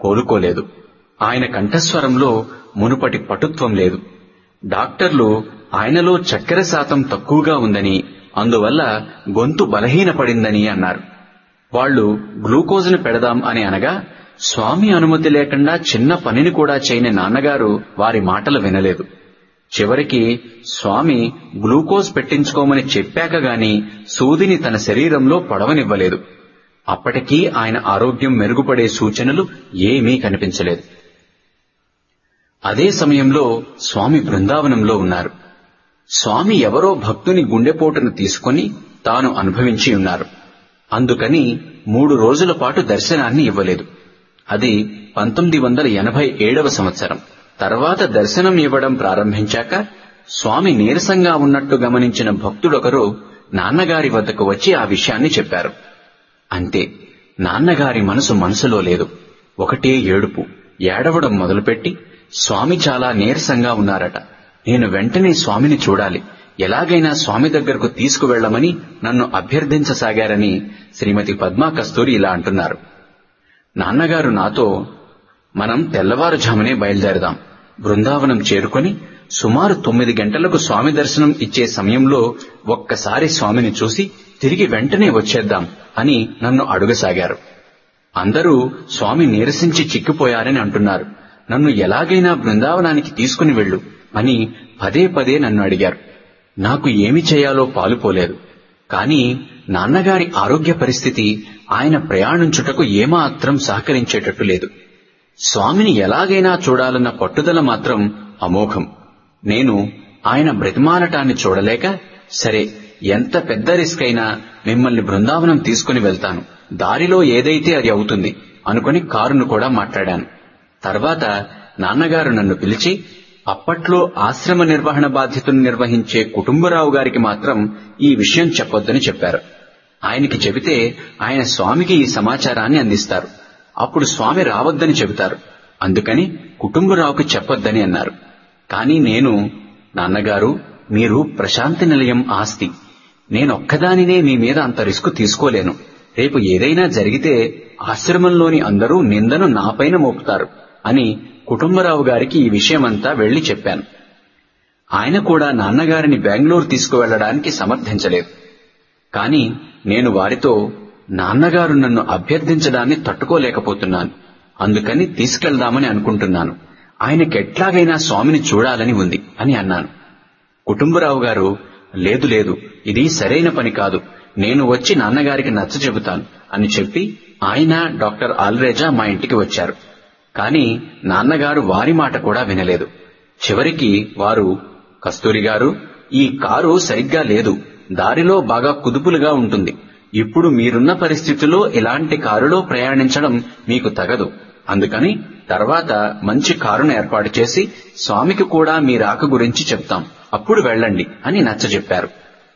కోలుకోలేదు ఆయన కంఠస్వరంలో మునుపటి పటుత్వం లేదు డాక్టర్లు ఆయనలో చక్కెర శాతం తక్కువగా ఉందని అందువల్ల గొంతు బలహీనపడిందని అన్నారు వాళ్ళు గ్లూకోజ్ను పెడదాం అని అనగా స్వామి అనుమతి లేకుండా చిన్న పనిని కూడా చేయని నాన్నగారు వారి మాటలు వినలేదు చివరికి స్వామి గ్లూకోజ్ పెట్టించుకోమని చెప్పాక గాని సూదిని తన శరీరంలో పొడవనివ్వలేదు అప్పటికీ ఆయన ఆరోగ్యం మెరుగుపడే సూచనలు ఏమీ కనిపించలేదు అదే సమయంలో స్వామి బృందావనంలో ఉన్నారు స్వామి ఎవరో భక్తుని గుండెపోటును తీసుకొని తాను అనుభవించి ఉన్నారు అందుకని మూడు రోజుల పాటు దర్శనాన్ని ఇవ్వలేదు అది పంతొమ్మిది వందల ఎనభై ఏడవ సంవత్సరం తర్వాత దర్శనం ఇవ్వడం ప్రారంభించాక స్వామి నీరసంగా ఉన్నట్టు గమనించిన భక్తుడొకరు నాన్నగారి వద్దకు వచ్చి ఆ విషయాన్ని చెప్పారు అంతే నాన్నగారి మనసు మనసులో లేదు ఒకటే ఏడుపు ఏడవడం మొదలుపెట్టి స్వామి చాలా నీరసంగా ఉన్నారట నేను వెంటనే స్వామిని చూడాలి ఎలాగైనా స్వామి దగ్గరకు తీసుకువెళ్లమని నన్ను అభ్యర్థించసాగారని శ్రీమతి పద్మా కస్తూరి ఇలా అంటున్నారు నాన్నగారు నాతో మనం తెల్లవారుజామునే బయలుదేరదాం బృందావనం చేరుకొని సుమారు తొమ్మిది గంటలకు స్వామి దర్శనం ఇచ్చే సమయంలో ఒక్కసారి స్వామిని చూసి తిరిగి వెంటనే వచ్చేద్దాం అని నన్ను అడుగసాగారు అందరూ స్వామి నీరసించి చిక్కిపోయారని అంటున్నారు నన్ను ఎలాగైనా బృందావనానికి తీసుకుని వెళ్ళు అని పదే పదే నన్ను అడిగారు నాకు ఏమి చేయాలో పాలుపోలేదు కాని నాన్నగారి ఆరోగ్య పరిస్థితి ఆయన ప్రయాణించుటకు ఏమాత్రం సహకరించేటట్టు లేదు స్వామిని ఎలాగైనా చూడాలన్న పట్టుదల మాత్రం అమోఘం నేను ఆయన బ్రతిమాలటాన్ని చూడలేక సరే ఎంత పెద్ద రిస్క్ అయినా మిమ్మల్ని బృందావనం తీసుకుని వెళ్తాను దారిలో ఏదైతే అది అవుతుంది అనుకుని కారును కూడా మాట్లాడాను తర్వాత నాన్నగారు నన్ను పిలిచి అప్పట్లో ఆశ్రమ నిర్వహణ బాధ్యతను నిర్వహించే కుటుంబరావు గారికి మాత్రం ఈ విషయం చెప్పొద్దని చెప్పారు ఆయనకి చెబితే ఆయన స్వామికి ఈ సమాచారాన్ని అందిస్తారు అప్పుడు స్వామి రావద్దని చెబుతారు అందుకని కుటుంబరావుకి చెప్పొద్దని అన్నారు కానీ నేను నాన్నగారు మీరు ప్రశాంతి నిలయం ఆస్తి నేనొక్కదానినే మీ మీద అంత రిస్క్ తీసుకోలేను రేపు ఏదైనా జరిగితే ఆశ్రమంలోని అందరూ నిందను నాపైన మోపుతారు అని కుటుంబరావు గారికి ఈ విషయమంతా వెళ్లి చెప్పాను ఆయన కూడా నాన్నగారిని బెంగళూరు తీసుకువెళ్లడానికి సమర్థించలేదు కాని నేను వారితో నాన్నగారు నన్ను అభ్యర్థించడాన్ని తట్టుకోలేకపోతున్నాను అందుకని తీసుకెళ్దామని అనుకుంటున్నాను ఆయనకెట్లాగైనా స్వామిని చూడాలని ఉంది అని అన్నాను కుటుంబరావు గారు లేదు లేదు ఇది సరైన పని కాదు నేను వచ్చి నాన్నగారికి నచ్చ చెబుతాను అని చెప్పి ఆయన డాక్టర్ ఆల్రేజా మా ఇంటికి వచ్చారు కాని నాన్నగారు వారి మాట కూడా వినలేదు చివరికి వారు కస్తూరి గారు ఈ కారు సరిగ్గా లేదు దారిలో బాగా కుదుపులుగా ఉంటుంది ఇప్పుడు మీరున్న పరిస్థితిలో ఇలాంటి కారులో ప్రయాణించడం మీకు తగదు అందుకని తర్వాత మంచి కారును ఏర్పాటు చేసి స్వామికి కూడా మీ రాక గురించి చెప్తాం అప్పుడు వెళ్ళండి అని నచ్చజెప్పారు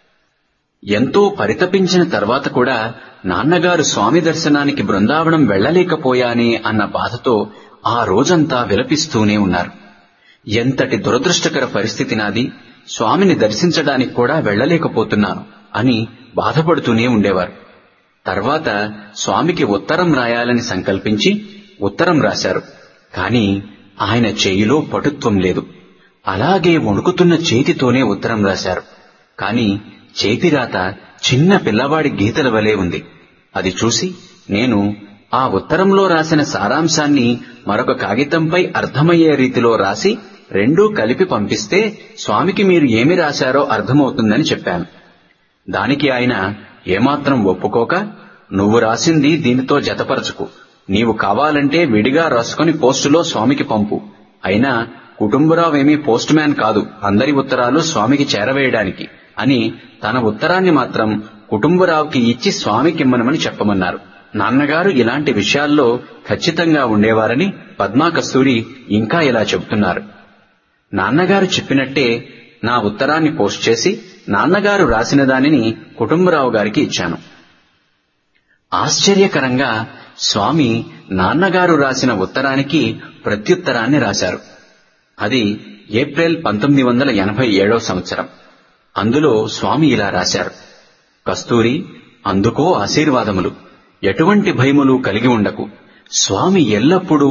ఎంతో పరితపించిన తర్వాత కూడా నాన్నగారు స్వామి దర్శనానికి బృందావనం వెళ్లలేకపోయానే అన్న బాధతో ఆ రోజంతా విలపిస్తూనే ఉన్నారు ఎంతటి దురదృష్టకర పరిస్థితి నాది స్వామిని దర్శించడానికి కూడా వెళ్లలేకపోతున్నాను అని బాధపడుతూనే ఉండేవారు తర్వాత స్వామికి ఉత్తరం రాయాలని సంకల్పించి ఉత్తరం రాశారు కాని ఆయన చేయిలో పటుత్వం లేదు అలాగే వణుకుతున్న చేతితోనే ఉత్తరం రాశారు కాని చేతిరాత చిన్న పిల్లవాడి గీతల వలె ఉంది అది చూసి నేను ఆ ఉత్తరంలో రాసిన సారాంశాన్ని మరొక కాగితంపై అర్థమయ్యే రీతిలో రాసి రెండూ కలిపి పంపిస్తే స్వామికి మీరు ఏమి రాశారో అర్థమవుతుందని చెప్పాను దానికి ఆయన ఏమాత్రం ఒప్పుకోక నువ్వు రాసింది దీనితో జతపరచుకు నీవు కావాలంటే విడిగా రాసుకొని పోస్టులో స్వామికి పంపు అయినా కుటుంబరావేమీ పోస్ట్ మ్యాన్ కాదు అందరి ఉత్తరాలు స్వామికి చేరవేయడానికి అని తన ఉత్తరాన్ని మాత్రం కుటుంబరావుకి ఇచ్చి స్వామికిమ్మనమని చెప్పమన్నారు నాన్నగారు ఇలాంటి విషయాల్లో ఖచ్చితంగా ఉండేవారని పద్మా కస్తూరి ఇంకా ఇలా చెబుతున్నారు నాన్నగారు చెప్పినట్టే నా ఉత్తరాన్ని పోస్ట్ చేసి నాన్నగారు రాసిన దానిని కుటుంబరావు గారికి ఇచ్చాను ఆశ్చర్యకరంగా స్వామి నాన్నగారు రాసిన ఉత్తరానికి ప్రత్యుత్తరాన్ని రాశారు అది ఏప్రిల్ పంతొమ్మిది వందల ఎనభై ఏడవ సంవత్సరం అందులో స్వామి ఇలా రాశారు కస్తూరి అందుకో ఆశీర్వాదములు ఎటువంటి భయములు కలిగి ఉండకు స్వామి ఎల్లప్పుడూ